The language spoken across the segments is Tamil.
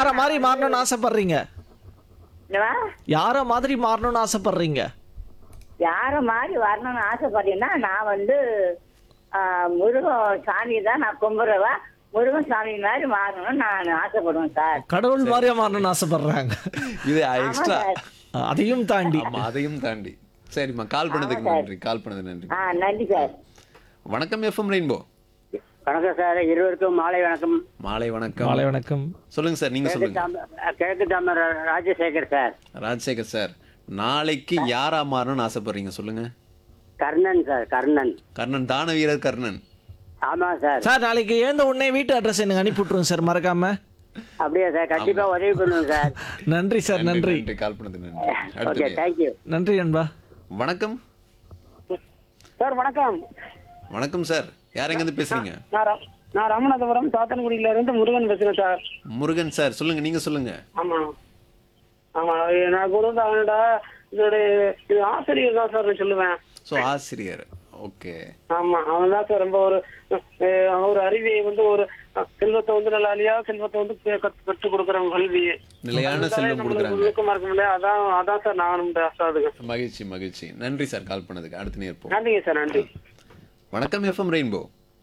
யார மாதிரி மாறணும்னு ஆசைப்படுறீங்க என்னவா? யார மாதிரி மாறணும்னு ஆசைப்படுறீங்க யார மாதிரி வரணும்னு ஆசைப்பட்டீங்கன்னா நான் வந்து ஆ, முருகன் சாமி தான் நான் கும்பிடுறவா முருகன் சாமி மாதிரி மாறணும்னு நான் ஆசைப்படுவேன் சார் கடவுள் மாதிரியா மாறணும்னு ஆசைப்படுறாங்க இது எக்ஸ்ட்ரா சார். அதையும் தாண்டி ஆமா அதையும் தாண்டி சரிம்மா கால் பண்ணதுக்கு நன்றி கால் பண்ணது நன்றி ஆ நன்றி சார் வணக்கம் எஃப்எம் ரெயின்போ வணக்கம் சார் இருவருக்கும் மாலை வணக்கம் மாலை வணக்கம் மாலை வணக்கம் சொல்லுங்க சார் நீங்க கிழக்கு சொல்லுங்க தாம- கிழக்கு தாமர ராஜசேகர் சார் ராஜசேகர் சார் நாளைக்கு யாரா மாறணும்னு ஆசைப்படுறீங்க சொல்லுங்க கர்ணன் சார் கர்ணன் கர்ணன் தான வீரர் கர்ணன் ஆமா சார் சார் நாளைக்கு எழுந்த உடனே வீட்டு அட்ரஸ் எனக்கு அனுப்பி விட்டுருங்க சார் மறக்காம அப்படியா சார் கண்டிப்பா உதவி பண்ணுவோம் சார் நன்றி சார் நன்றி நன்றி கால் பண்ணது நன்றி ஓகே அடுத்து தேங்க்யூ நன்றி அன்பா வணக்கம் சார் வணக்கம் வணக்கம் சார் யார் எங்க இருந்து பேசுறீங்க நான் ர- நான் ராமநாதபுரம் சாத்தன்குடியில இருந்து முருகன் பேசுறேன் சார் முருகன் சார் சொல்லுங்க நீங்க சொல்லுங்க ஆமா ஆமா இது நான் கூட வந்து அவனோட இதோட இது ஆசிரியர் தான் சார் நான் சொல்லுவேன் ஸோ ஆசிரியர் ஓகே ஆமா அவன் தான் சார் ரொம்ப ஒரு அஹ், ஒரு அறிவியை வந்து ஒரு அஹ், செல்வத்தை வந்து நல்லா அழியா செல்வத்தை வந்து கே- கத்து- கற்றுக் கொடுக்குறவங்க கல்வி நிலையான செல்வம் கொடுக்குறாங்க ஒழுக்கமா இருக்க முடியாது அதான் அதான் சார் நான் நம்ம ஆசாதுக்கு மகிழ்ச்சி மகிழ்ச்சி நன்றி சார் கால் பண்ணதுக்கு அடுத்து நேர்ப்போம் நன்றிங்க சார் நன்றி வணக்கம் எஃப்எம் ரெயின்போ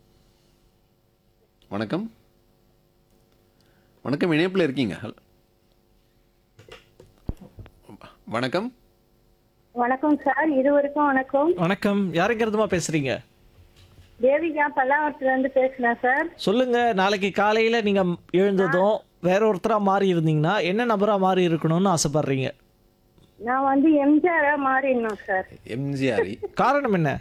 வணக்கம் வணக்கம் இணைப்பில் இருக்கீங்க ஹலோ வணக்கம் வணக்கம் சார் இருவருக்கும் வணக்கம் வணக்கம் யாருங்கிறதுமா பேசுறீங்க தேவிகா பல்லாவரத்துல இருந்து பேசுறேன் சார் சொல்லுங்க நாளைக்கு காலையில நீங்க எழுந்ததும் வேற ஒருத்தரா மாறி இருந்தீங்கன்னா என்ன நபரா மாறி இருக்கணும்னு ஆசைப்படுறீங்க நான் வந்து எம்ஜிஆரா மாறிடணும் சார் எம்ஜிஆர் காரணம் என்ன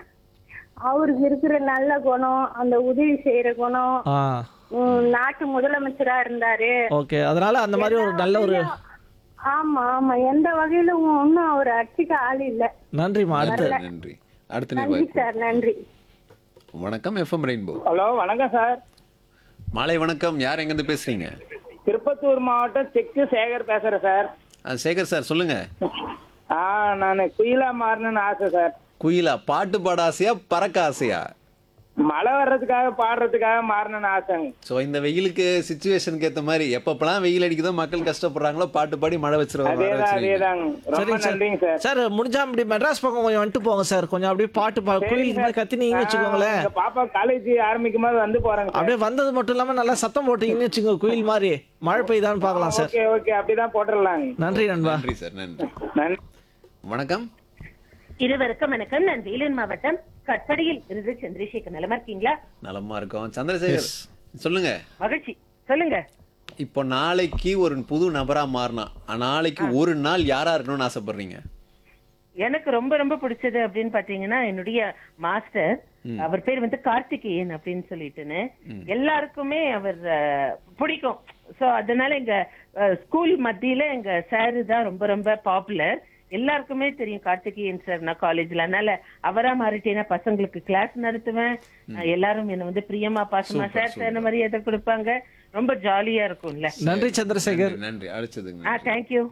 அவருக்கு இருக்கிற நல்ல குணம் அந்த உதவி செய்யற குணம் ஆ உம், நாட்டு முதலமைச்சரா இருந்தாரு ஓகே அதனால அந்த மாதிரி ஒரு நல்ல ஒரு ஆமா ஆமா எந்த வகையில ஒன்னும் அவர் அடிச்சுக்க ஆள் இல்ல நன்றிம்மா அடுத்து நன்றி அடுத்த நன்றி நேர் சார் நன்றி வணக்கம் எஃப்எம் ரெயின்போ ஹலோ வணக்கம் சார் மாலை வணக்கம் யார் எங்கேருந்து பேசுறீங்க திருப்பத்தூர் மாவட்டம் செக்கு சேகர் பேசுறேன் சார் ஆ, சேகர் சார் சொல்லுங்க ஆ நான் குயிலா மாறணும்னு ஆசை சார் குயிலா பாட்டு பாட ஆசையா பறக்க ஆசையா மழை வர்றதுக்காக பாடுறதுக்காக மாறணும்னு ஆசைங்க ஸோ இந்த வெயிலுக்கு சுச்சுவேஷனுக்கு ஏற்ற மாதிரி எப்பப்பெல்லாம் வெயில் அடிக்குதோ மக்கள் கஷ்டப்படுறாங்களோ பாட்டு பாடி மழை வச்சிருவாங்க அதேதான் அதேதாங்க ரொம்ப சரி சார் நன்றிங்க சார் சார் முடிஞ்சா அப்படி மெட்ராஸ் பக்கம் கொஞ்சம் வந்துட்டு போங்க சார் கொஞ்சம் அப்படியே பாட்டு பா கோயிலுக்கு போய் கத்தினீங்கன்னு வச்சுக்கோங்களேன் எங்க பாப்பா காலேஜ் ஆரம்பிக்கும் போது வந்து போறாங்க சார் அப்படியே வந்தது மட்டும் இல்லாம நல்லா சத்தம் போட்டீங்கன்னு வச்சுக்கோங்க குயில் மாதிரி மழை பெய்தான்னு பார்க்கலாம் சார் ஓகே ஓகே அப்படிதான் போட்டுடலாங்க நன்றி நண்பா நன்றி சார் நன்றி நன்றி வணக்கம் இருவருக்கும் வணக்கம் நான் வேலூர் மாவட்டம் கட்படியில் இருந்து சந்திரசேகர் நலமா இருக்கீங்களா நலமா இருக்கோம் சந்திரசேகர் சொல்லுங்க மகிழ்ச்சி சொல்லுங்க இப்போ நாளைக்கு ஒரு புது நபரா மாறினா நாளைக்கு ஒரு நாள் யாரா இருக்கணும்னு ஆசைப்படுறீங்க எனக்கு ரொம்ப ரொம்ப பிடிச்சது அப்படின்னு பாத்தீங்கன்னா என்னுடைய மாஸ்டர் அவர் பேர் வந்து கார்த்திகேயன் அப்படின்னு சொல்லிட்டுன்னு எல்லாருக்குமே அவர் அஹ், பிடிக்கும் சோ அதனால எங்க ஸ்கூல் மத்தியில எங்க சாரு தான் ரொம்ப ரொம்ப பாப்புலர் எல்லாருக்குமே தெரியும் கார்த்திகேயன் சார் நான் காலேஜ்ல அதனால அவரா மாறிட்டேன்னா பசங்களுக்கு கிளாஸ் நடத்துவேன் அஹ், எல்லாரும் என்ன வந்து பிரியமா பாசமா சார் சார் இந்த மாதிரி எதை கொடுப்பாங்க ரொம்ப ஜாலியா இருக்கும்ல நன்றி சந்திரசேகர் நன்றி, நன்றி அடுத்ததுங்க ஆ தேங்க்யூ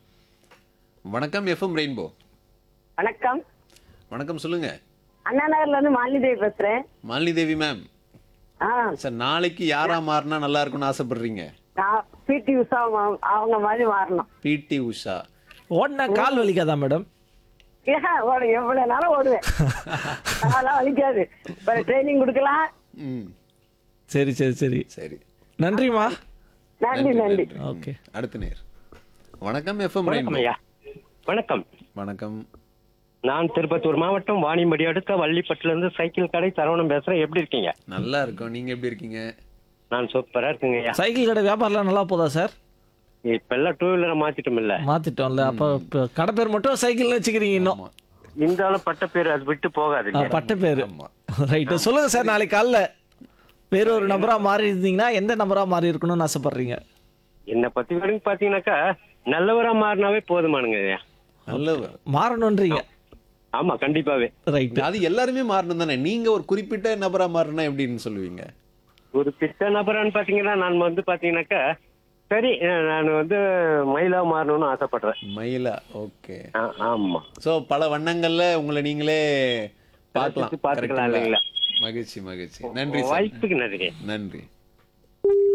வணக்கம் எஃப்எம் ரெயின்போ வணக்கம் வணக்கம் சொல்லுங்க அண்ணா நகர்ல இருந்து மாலினி தேவி பேசுறேன் மாலினி தேவி மேம் ஆ சார் நாளைக்கு யாரா மாறினா நல்லா இருக்கும்னு ஆசைப்படுறீங்க நான் பிடி உஷா மா- அவங்க மாதிரி மாறணும் பிடி உஷா ஓடினா கால் வலிக்காதா மேடம் ஏன் ஓடு எவ்வளவு நேரம் ஓடுவேன் அதெல்லாம் வலிக்காது ட்ரைனிங் கொடுக்கலாம் ம் சரி சரி சரி சரி நன்றி நன்றிம்மா நன்றி நன்றி. ஓகே அடுத்த நேர் வணக்கம் எஃப்எம் வணக்கம் ரெயின்போ ஐயா வணக்கம் வணக்கம் நான் திருப்பத்தூர் மாவட்டம் வாணியம்படி அடுத்த வள்ளிப்பட்டுல இருந்து சைக்கிள் கடை சரவணம் பேசுறேன் எப்படி இருக்கீங்க நல்லா இருக்கோம் நீங்க எப்படி இருக்கீங்க நான் சூப்பரா இருக்குங்க ஐயா சைக்கிள் கடை வியாபாரம்லாம் நல்லா போதா சார் இப்ப எல்லாம் டூ வீலரை மாத்திட்டோம் இல்ல மாத்திட்டோம்ல அப்ப இப்ப கடை பேர் மட்டும் சைக்கிள் வச்சுக்கிறீங்க இன்னும் ஆமா இந்த ஆளு பட்ட பேர் அது விட்டு போகாது ஆ, பட்ட பேரு ரைட்டு சொல்லுங்க சார் நாளைக்கு காலைல வேற ஒரு நபரா மாறி இருந்தீங்கன்னா எந்த நபரா மாறி இருக்கணும்னு ஆசைப்படுறீங்க என்னை பத்தி வரைக்கும் பாத்தீங்கன்னாக்கா நல்லவரா மாறினாவே போதுமானுங்க ஐயா நல்லவர் மாறணுன்றீங்க ஆமா கண்டிப்பாவே ரைட் அது எல்லாருமே மாறணும் தானே நீங்க ஒரு குறிப்பிட்ட நபரா மாறினா எப்படின்னு சொல்லுவீங்க ஒரு பித்த நபரான்னு பாத்தீங்கன்னா நான் வந்து பாத்தீங்கன்னாக்கா சரி நான் வந்து மயிலா மாறணும்னு ஆசைப்படுறேன் மயிலா ஓகே ஆ- ஆமா சோ பல வண்ணங்கள்ல உங்களை நீங்களே பார்க்கலாம் ரசிச்சு பார்த்துக்கலாம் correct-ங்களா? இல்லைங்களா? மகிழ்ச்சி மகிழ்ச்சி நன்றி சார் வாய்ப்புக்கு நன்றி நன்றி